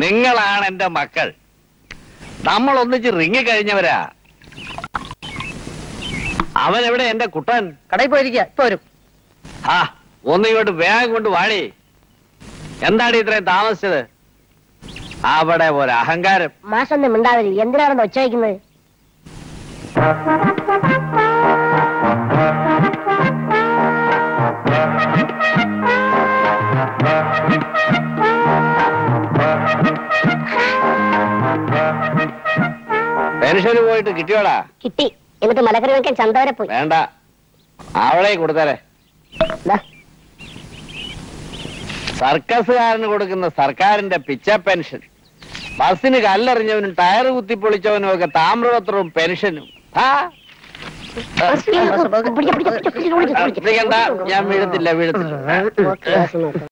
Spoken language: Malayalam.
നിങ്ങളാണ് എന്റെ മക്കൾ നമ്മൾ ഒന്നിച്ച് റിങ്ങി കഴിഞ്ഞവരാ അവൻ എവിടെ എന്റെ കുട്ടൻ കടയിൽ പോയിരിക്കുക ഇപ്പൊ വരും ആ ഒന്നിങ്ങോട്ട് വേഗം കൊണ്ട് വാടി എന്താണ് ഇത്രയും താമസിച്ചത് അവിടെ ഒരു അഹങ്കാരം മാഷൊന്നും മിണ്ടാതിരി എന്തിനാണെന്ന് ഒച്ച വയ്ക്കുന്നത് പെൻഷന് പോയിട്ട് കിട്ടിയോടാ കിട്ടി എന്നിട്ട് മലക്കറി വെക്കാൻ ചന്ത വരെ പോയി വേണ്ട അവളെ കൊടുത്തരെ ദാ, സർക്കസുകാരന് കൊടുക്കുന്ന സർക്കാരിന്റെ പിച്ച പെൻഷൻ ബസ്സിന് കല്ലെറിഞ്ഞവനും ടയർ കുത്തിപ്പൊളിച്ചവനും ഒക്കെ താമ്രപത്രവും പെൻഷനും ആ പിടിക്ക്, പിടിക്ക്, പിടിക്ക്, പിടിക്ക്, പിടിക്ക്, പിടിക്ക്. ശ്രദ്ധിക്കണ്ട ഞാൻ വീഴത്തില്ല വീഴത്തില്ല നോക്ക്, നോക്ക്.